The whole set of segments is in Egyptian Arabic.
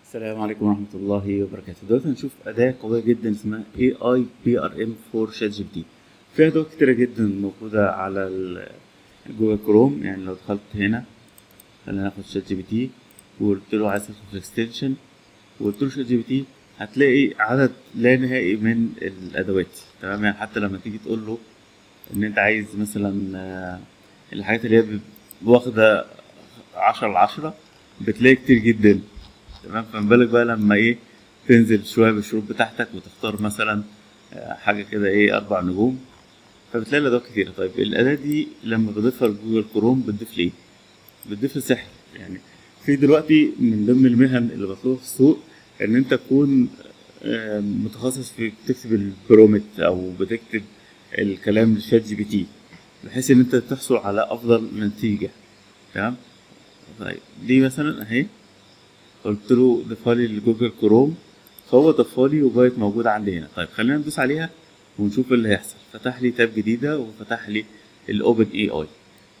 السلام عليكم ورحمة الله وبركاته دلوقتي هنشوف أداة قوية جدا اسمها AI PRM for ChatGPT في أدوات كتيرة جدا موجودة على ال- جوجل كروم يعني لو دخلت هنا خلينا ناخد شات جي بي تي وقلت له عايز تدخل في اكستنشن وقلت له شات جي بي تي هتلاقي عدد لا نهائي من الأدوات تمام يعني حتى لما تيجي تقول له إن أنت عايز مثلا آه، الحاجات اللي هي ب- واخدة عشرة على عشرة بتلاقي كتير جدا تمام فما بالك بقى لما ايه تنزل شويه بالشروط بتاعتك وتختار مثلا آه، حاجه كده ايه اربع نجوم فبتلاقي الادوات كتيره طيب الاداه دي لما بضيفها لجوجل كروم بتضيف لي ايه بتضيف لي سحر يعني في دلوقتي من ضمن المهن اللي مطلوبه في السوق ان انت تكون آه، متخصص في تكتب البرومت او بتكتب الكلام لشات جي بي تي بحيث ان انت تحصل على افضل نتيجه تمام طيب دي مثلا اهي قلت له ضيفها لي لجوجل كروم فهو ضافها لي وبقت موجودة عندي هنا طيب خلينا ندوس عليها ونشوف إيه اللي هيحصل فتح لي تاب جديدة وفتح لي الأوبن اي اي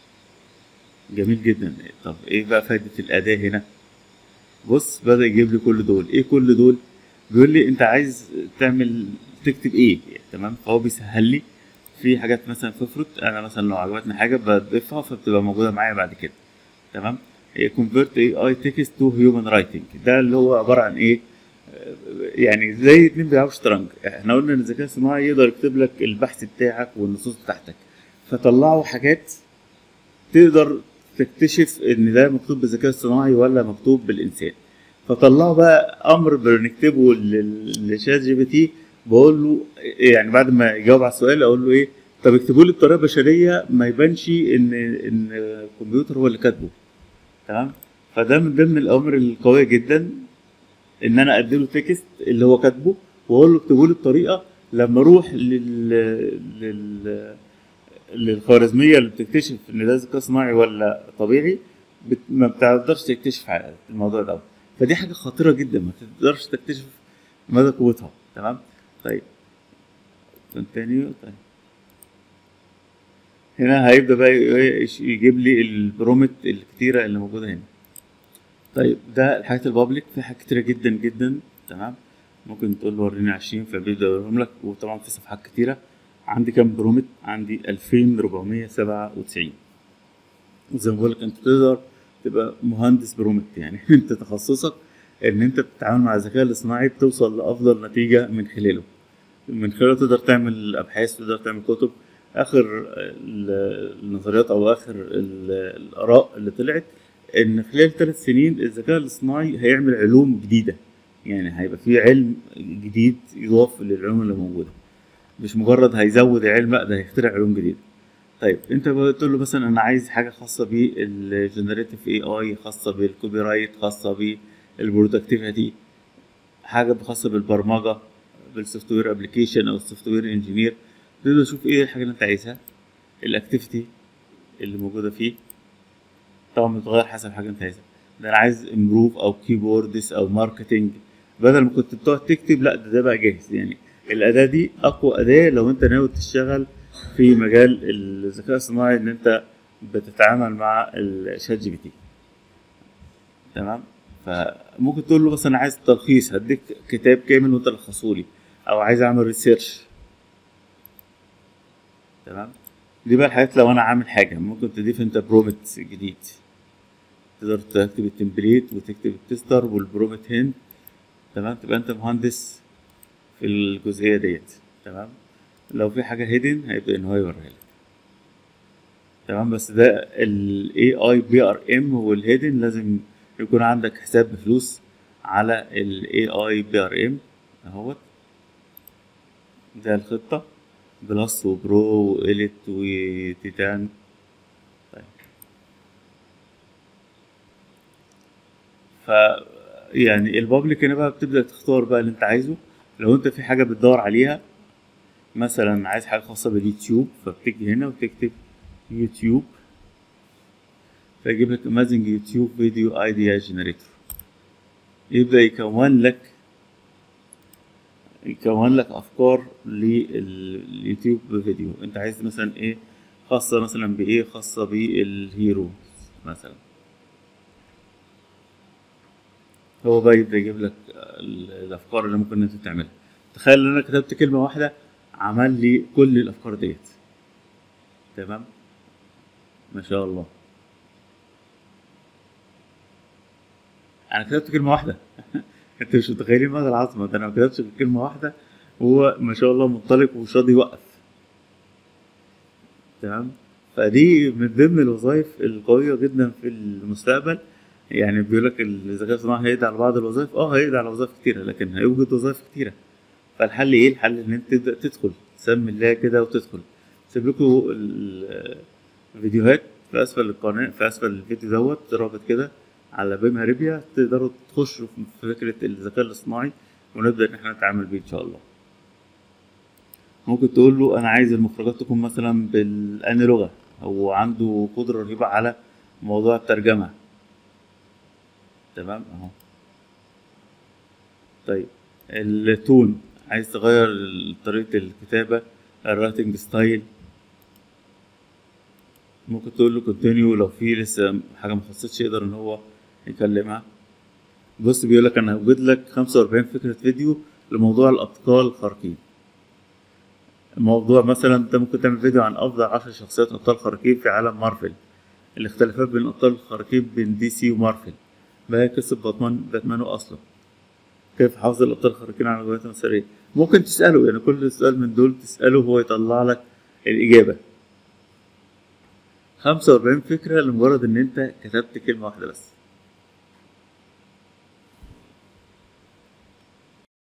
جميل جدا طب ايه بقى فايدة الأداة هنا بص بدأ يجيب لي كل دول ايه كل دول بيقول لي انت عايز تعمل تكتب ايه تمام فهو بيسهل لي في حاجات مثلا في فروت انا مثلا لو عجبتني حاجه بضيفها فبتبقى موجوده معايا بعد كده تمام كونفرت اي اي تكست تو هيومن رايتنج ده اللي هو عباره عن ايه آه، يعني زي اتنين بيلعبوا شطرنج احنا قلنا ان الذكاء الصناعي يقدر يكتب لك البحث بتاعك والنصوص بتاعتك فطلعوا حاجات تقدر تكتشف ان ده مكتوب بالذكاء الصناعي ولا مكتوب بالانسان فطلعوا بقى امر بنكتبه لل- لشات جي بي تي بقول له يعني بعد ما يجاوب على السؤال اقول له ايه طب اكتبوا لي بطريقه بشريه ما يبانش ان ان الكمبيوتر هو اللي كاتبه تمام فده من ضمن الاوامر القويه جدا ان انا اديله تكست اللي هو كاتبه واقول له اكتبوا لي بطريقه لما اروح لل لل للخوارزميه اللي بتكتشف ان ده ذكاء صناعي ولا طبيعي بت... ما بتقدرش تكتشف على الموضوع ده فدي حاجه خطيره جدا ما تقدرش تكتشف مدى قوتها تمام طيب كونتينيو طيب هنا هيبدا بقى ي- يش- يجيب لي البرومت الكتيره اللي موجوده هنا طيب ده الحاجات البابليك في حاجات كتيره جدا جدا تمام ممكن تقول له وريني 20 فبيبدا يوريهم لك وطبعا في صفحات كتيره عندي كام برومت عندي 2497 وزي ما بقول لك انت تقدر تبقى مهندس برومت يعني انت تخصصك ان انت بتتعامل مع الذكاء الاصطناعي بتوصل لافضل نتيجه من خلاله من خلاله تقدر تعمل ابحاث تقدر تعمل كتب اخر ال- النظريات او اخر ال- الاراء اللي طلعت ان خلال ثلاث سنين الذكاء الاصطناعي هيعمل علوم جديده يعني هيبقى في علم جديد يضاف للعلوم اللي موجوده مش مجرد هيزود علم لا ده هيخترع علوم جديده طيب انت بتقول له مثلا انا عايز حاجه خاصه بالجنريتيف اي اي خاصه بالكوبي رايت خاصه بالبرودكتيفيتي حاجه خاصه بالبرمجه بالسوفت وير ابلكيشن او السوفت وير انجينير تقدر تشوف ايه الحاجه اللي انت عايزها الاكتيفيتي اللي موجوده فيه طبعا بتتغير حسب الحاجه اللي انت عايزها ده انا عايز امبروف او كيبوردز او ماركتنج بدل ما كنت بتقعد تكتب لا ده, ده بقى جاهز يعني الاداه دي اقوى اداه لو انت ناوي تشتغل في مجال الذكاء الصناعي ان انت بتتعامل مع الشات جي بي تي تمام فممكن تقول له مثلا عايز تلخيص هديك كتاب كامل وانت تلخصه لي او عايز اعمل ريسيرش تمام دي بقى الحاجات لو انا عامل حاجه ممكن تضيف انت برومت جديد تقدر تكتب التمبليت وتكتب التستر والبرومت هند تمام تبقى انت مهندس في الجزئيه ديت تمام لو في حاجه هيدن هيبدا ان هو يوريها لك تمام بس ده ال AI BRM والهيدن لازم يكون عندك حساب بفلوس على ال AI BRM اهوت ده الخطة بلس وبرو وإليت وتيتان طيب ف يعني البابليك هنا بقى بتبدأ تختار بقى اللي انت عايزه لو انت في حاجة بتدور عليها مثلا عايز حاجة خاصة باليوتيوب فبتيجي هنا وتكتب يوتيوب فيجيب لك امازنج يوتيوب فيديو ايديا جنريتور يبدأ يكون لك يكون لك افكار لليوتيوب فيديو انت عايز مثلا ايه خاصة مثلا بايه خاصة بالهيرو مثلا هو بقى يبدا يجيب لك ال- الافكار اللي ممكن انت تعملها تخيل ان انا كتبت كلمه واحده عمل لي كل الافكار ديت تمام ما شاء الله انا كتبت كلمه واحده انت مش متخيلين مدى العظمه ده انا ما كتبتش غير كلمه واحده وهو ما شاء الله منطلق ومش راضي يوقف تمام فدي من ضمن الوظائف القويه جدا في المستقبل يعني بيقول لك الذكاء الصناعي هيقضي على بعض الوظائف اه هيقضي على وظائف كتيره لكن هيوجد وظائف كتيره فالحل ايه الحل ان انت تبدا تدخل تسمي الله كده وتدخل سيب لكم ال- الفيديوهات في اسفل القناه في اسفل الفيديو دوت رابط كده على بيم هاريبيا تقدروا تخشوا في فكره الذكاء الاصطناعي ونبدا ان احنا نتعامل بيه ان شاء الله ممكن تقول له انا عايز المخرجات تكون مثلا بالاني لغه هو عنده قدره رهيبه على موضوع الترجمه تمام اهو طيب التون عايز تغير طريقه الكتابه الرايتنج ستايل ممكن تقول له كونتينيو لو في لسه حاجه ما خلصتش يقدر ان هو يكلمها بص بيقول لك انا هوجد لك 45 فكره فيديو لموضوع الابطال الخارقين الموضوع مثلا انت ممكن تعمل فيديو عن افضل 10 شخصيات ابطال خارقين في عالم مارفل الاختلافات بين الابطال الخارقين بين دي سي ومارفل ما هي قصه باتمان باتمان اصلا كيف حافظ الابطال الخارقين على القوات المساريه ممكن تساله يعني كل سؤال من دول تساله هو يطلع لك الاجابه 45 فكره لمجرد ان انت كتبت كلمه واحده بس